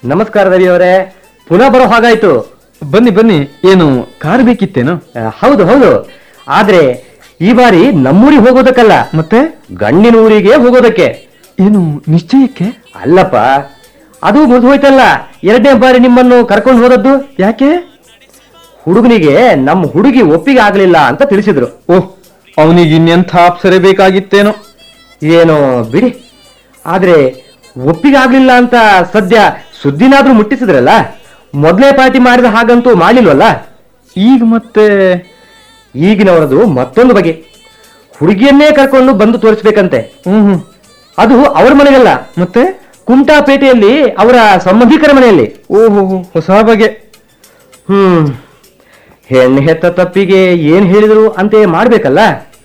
ನಮಸ್ಕಾರ ರವಿ ಅವರೇ ಪುನಃ ಬರೋ ಹಾಗಾಯ್ತು ಬನ್ನಿ ಬನ್ನಿ ಏನು ಕಾರ್ ಬೇಕಿತ್ತೇನು ಆ, ಹೌದು ಹೌದು ಆದ್ರೆ ಈ ಬಾರಿ ನಮ್ಮೂರಿಗೆ ಹೋಗೋದಕ್ಕಲ್ಲ ಮತ್ತೆ ಗಂಡಿನ ಊರಿಗೆ ಹೋಗೋದಕ್ಕೆ ಏನು ನಿಶ್ಚಯಕ್ಕೆ ಅಲ್ಲಪ್ಪ ಅದು ಮುಗಿದು ಹೋಯ್ತಲ್ಲ ಎರಡನೇ ಬಾರಿ ನಿಮ್ಮನ್ನು ಕರ್ಕೊಂಡು ಹೋದದ್ದು ಯಾಕೆ ಹುಡುಗನಿಗೆ ನಮ್ಮ ಹುಡುಗಿ ಒಪ್ಪಿಗೆ ಆಗ್ಲಿಲ್ಲ ಅಂತ ತಿಳಿಸಿದ್ರು ಓಹ್ ಅವನಿಗೆ ಇನ್ನೆಂಥ ಅಪ್ಸರೆ ಬೇಕಾಗಿತ್ತೇನೋ ಏನೋ ಬಿಡಿ ಆದ್ರೆ ಒಪ್ಪಿಗೆ ಆಗ್ಲಿಲ್ಲ ಅಂತ ಸದ್ಯ ಸುದ್ದಿನಾದ್ರೂ ಮುಟ್ಟಿಸಿದ್ರಲ್ಲ ಮೊದಲೇ ಪಾರ್ಟಿ ಮಾಡಿದ ಹಾಗಂತೂ ಮಾಡಿಲ್ವಲ್ಲ ಈಗ ಮತ್ತೆ ಈಗಿನವರದು ಮತ್ತೊಂದು ಬಗೆ ಹುಡುಗಿಯನ್ನೇ ಕರ್ಕೊಂಡು ಬಂದು ತೋರಿಸ್ಬೇಕಂತೆ ಹ್ಮ್ ಹ್ಮ್ ಅದು ಅವ್ರ ಮನೆಗಲ್ಲ ಮತ್ತೆ ಕುಮಟಾಪೇಟೆಯಲ್ಲಿ ಅವರ ಸಂಬಂಧಿಕರ ಮನೆಯಲ್ಲಿ ಓಹೋ ಹೊಸ ಬಗೆ ಹ್ಮ್ ಹೆಣ್ಣು ಹೆತ್ತ ತಪ್ಪಿಗೆ ಏನ್ ಹೇಳಿದ್ರು ಅಂತೆ ಮಾಡ್ಬೇಕಲ್ಲ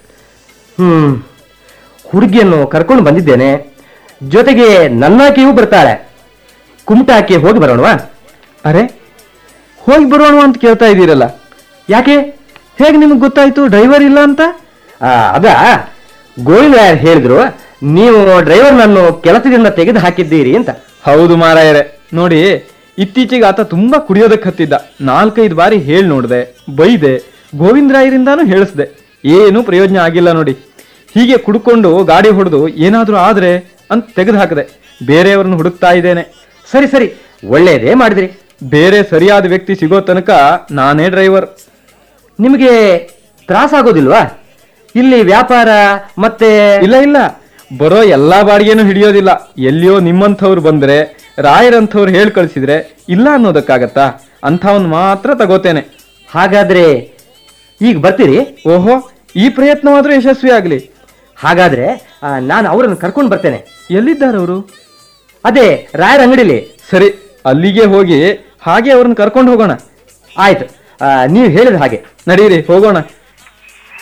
ಹ್ಮ್ ಹುಡುಗಿಯನ್ನು ಕರ್ಕೊಂಡು ಬಂದಿದ್ದೇನೆ ಜೊತೆಗೆ ನನ್ನಾಕೆಯೂ ಬರ್ತಾಳೆ ಕುಮಟಾಕ್ಕೆ ಹೋಗಿ ಬರೋಣವಾ ಅರೆ ಹೋಗಿ ಬರೋಣ ಅಂತ ಕೇಳ್ತಾ ಇದ್ದೀರಲ್ಲ ಯಾಕೆ ಹೇಗೆ ನಿಮ್ಗೆ ಗೊತ್ತಾಯ್ತು ಡ್ರೈವರ್ ಇಲ್ಲ ಅಂತ ಆ, ಅದ ಗೋವಿಂದ ಹೇಳಿದ್ರು ನೀವು ಡ್ರೈವರ್ ನನ್ನು ಕೆಲಸದಿಂದ ತೆಗೆದು ಹಾಕಿದ್ದೀರಿ ಅಂತ ಹೌದು ಮಾರಾಯರೆ ನೋಡಿ ಇತ್ತೀಚೆಗೆ ಆತ ತುಂಬಾ ಕುಡಿಯೋದಕ್ಕೆ ಹತ್ತಿದ್ದ ನಾಲ್ಕೈದು ಬಾರಿ ಹೇಳ್ ನೋಡ್ದೆ ಬೈದೆ ಗೋವಿಂದರಾಯರಿಂದಾನು ಹೇಳಿಸ್ದೆ ಏನು ಪ್ರಯೋಜನ ಆಗಿಲ್ಲ ನೋಡಿ ಹೀಗೆ ಕುಡ್ಕೊಂಡು ಗಾಡಿ ಹೊಡೆದು ಏನಾದ್ರೂ ಆದ್ರೆ ಅಂತ ತೆಗೆದು ಹಾಕದೆ ಬೇರೆಯವ್ರನ್ನ ಹುಡುಕ್ತಾ ಇದ್ದೇನೆ ಸರಿ ಸರಿ ಒಳ್ಳೇದೇ ಮಾಡಿದ್ರಿ ಬೇರೆ ಸರಿಯಾದ ವ್ಯಕ್ತಿ ಸಿಗೋ ತನಕ ನಾನೇ ಡ್ರೈವರ್ ನಿಮಗೆ ತ್ರಾಸಾಗೋದಿಲ್ವಾ ಇಲ್ಲಿ ವ್ಯಾಪಾರ ಮತ್ತೆ ಇಲ್ಲ ಇಲ್ಲ ಬರೋ ಎಲ್ಲಾ ಬಾಡಿಗೆನೂ ಹಿಡಿಯೋದಿಲ್ಲ ಎಲ್ಲಿಯೋ ನಿಮ್ಮಂಥವ್ರು ಬಂದ್ರೆ ರಾಯರಂಥವ್ರು ಹೇಳ್ ಕಳ್ಸಿದ್ರೆ ಇಲ್ಲ ಅನ್ನೋದಕ್ಕಾಗತ್ತಾ ಅಂಥವನ್ ಮಾತ್ರ ತಗೋತೇನೆ ಹಾಗಾದ್ರೆ ಈಗ ಬರ್ತೀರಿ ಓಹೋ ಈ ಪ್ರಯತ್ನವಾದ್ರೂ ಯಶಸ್ವಿ ಆಗ್ಲಿ ಹಾಗಾದ್ರೆ ಆ, ನಾನು ಅವರನ್ನು ಕರ್ಕೊಂಡು ಬರ್ತೇನೆ ಎಲ್ಲಿದ್ದಾರೆ ಅವರು ಅದೇ ರಾಯರ ಅಂಗಡಿಲಿ ಸರಿ ಅಲ್ಲಿಗೆ ಹೋಗಿ ಹಾಗೆ ಅವ್ರನ್ನ ಕರ್ಕೊಂಡು ಹೋಗೋಣ ಆಯ್ತು ಆ, ನೀವು ಹೇಳಿದ ಹಾಗೆ ನಡೀರಿ ಹೋಗೋಣ